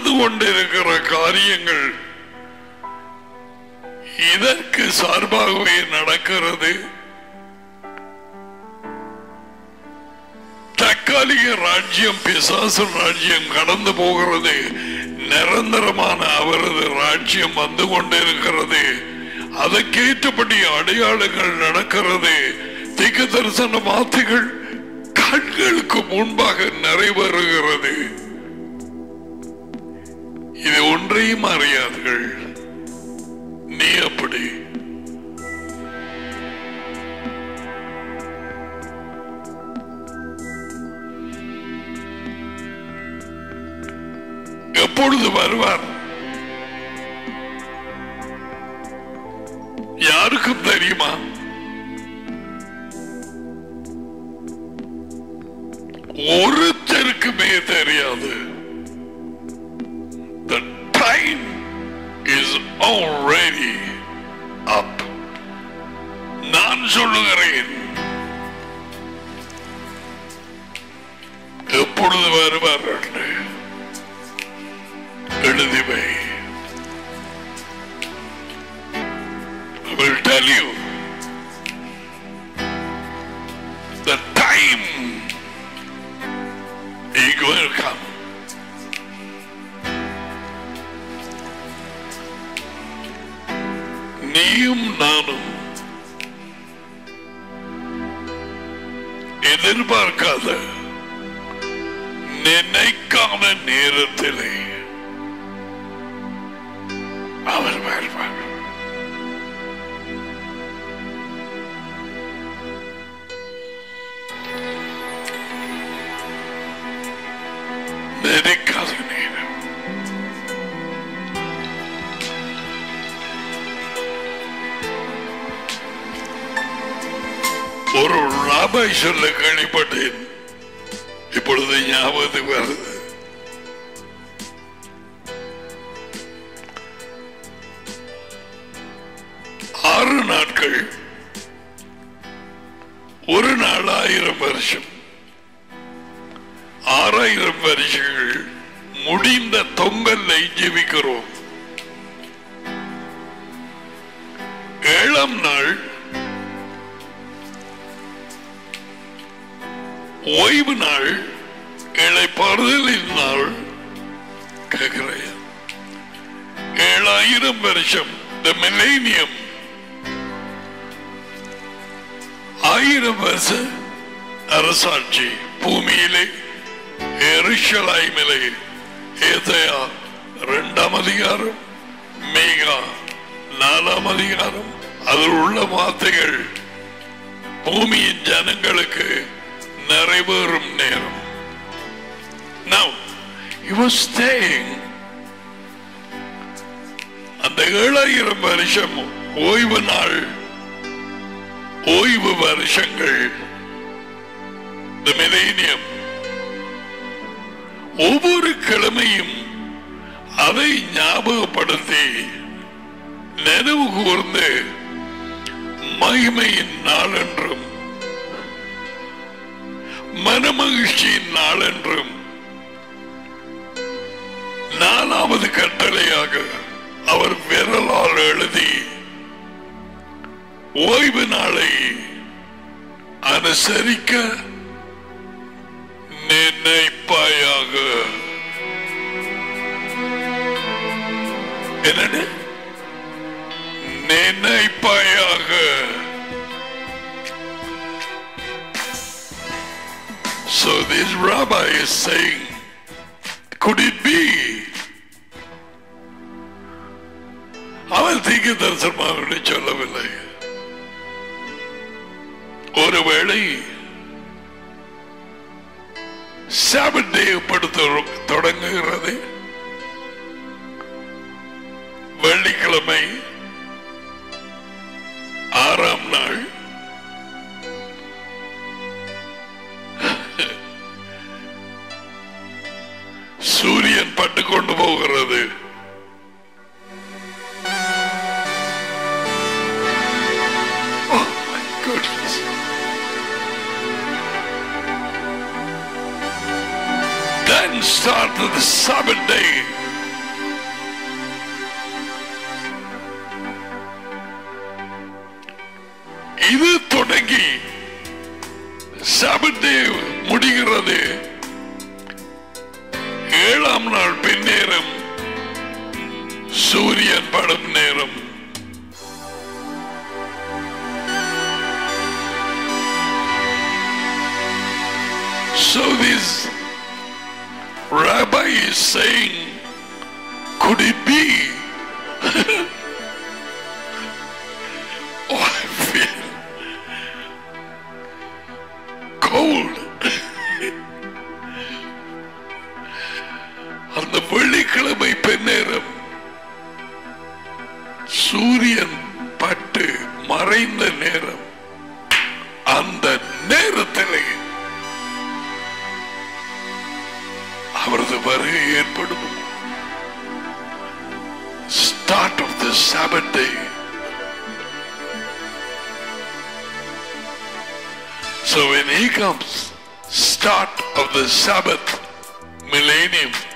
நடந்து கொண்டிருக்கிற காரியங்கள் இதற்கு சார்பாகவே நடக்கிறது தற்காலிக ராஜ்யம் பிசாசு ராஜ்யம் கடந்து போகிறது நிரந்தரமான அவரது ராஜ்யம் வந்து கொண்டிருக்கிறது அதற்கேற்றபடி அடையாளங்கள் நடக்கிறது திக்க தரிசன வார்த்தைகள் கண்களுக்கு முன்பாக நிறைவேறுகிறது இது ஒன்றையும் அறியார்கள் நீ அப்படி எப்பொழுது வருவார் யாருக்கும் தெரியுமா ஒருத்தருக்குமே தெரியாது The time is already up. நான் சொல்லுகிறேன் எப்பொழுது வருவார் என்று எழுதி வை I will tell you the time he will come. நீயும் நானும் எதிர்பார்க்காத நினைக்காத நேரத்திலே அவர் வருவார் நினைக்காத நேரம் ஒரு ராபை சொல்ல கேள்விப்பட்டேன் இப்பொழுது ஞாபகத்துக்கு வருது ஆறு நாட்கள் ஒரு நாள் ஆயிரம் வருஷம் ஆறாயிரம் வருஷங்கள் முடிந்த தொங்கல்லை ஜீவிக்கிறோம் ஏழாம் நாள் ஓய்வு நாள் இழைப்பாறுதலின் நாள் கேட்கிறேன் ஏழாயிரம் வருஷம் த மில்லேனியம் ஆயிரம் வருஷ அரசாட்சி பூமியிலே எருஷலாய்மிலே ஏதையா இரண்டாம் அதிகாரம் மேகா நாலாம் அதிகாரம் அதில் உள்ள வார்த்தைகள் பூமியின் ஜனங்களுக்கு நிறைவேறும் நேரம் Now, he was staying அந்த ஏழாயிரம் வருஷம் ஓய்வு நாள் ஓய்வு வருஷங்கள் the millennium ஒவ்வொரு கிழமையும் அதை ஞாபகப்படுத்தி நினைவு கூர்ந்து மகிமையின் நாள் என்றும் மனமகிழ்ச்சியின் நாள் என்றும் நாலாவது கட்டளையாக அவர் விரலால் எழுதி ஓய்வு நாளை அனுசரிக்க நினைப்பாயாக என்னது நினைப்பாயாக So this rabbi is saying, could it be? அவன் தீக்கு தரிசனமாக சொல்லவில்லை ஒருவேளை சாபட் டே படுத்த தொடங்குகிறது வெள்ளிக்கிழமை ஆறாம் நாள் சூரியன் பட்டு கொண்டு போகிறது Oh my goodness. Then started the Sabbath day. தொடங்கி சபத்தே முடிகிறது ஏழாம் நாள் பின்னேரம் சூரியன் படும் நேரம் So this rabbi is saying, could it be? oh, I feel cold. அந்த வெள்ளிக்கிழமை பெண்ணேரம் சூரியன் பட்டு மறைந்த நேரம் அந்த நேரத்திலே அவரது வருகை ஏற்படும் start of the Sabbath day So when he comes, start of the Sabbath millennium,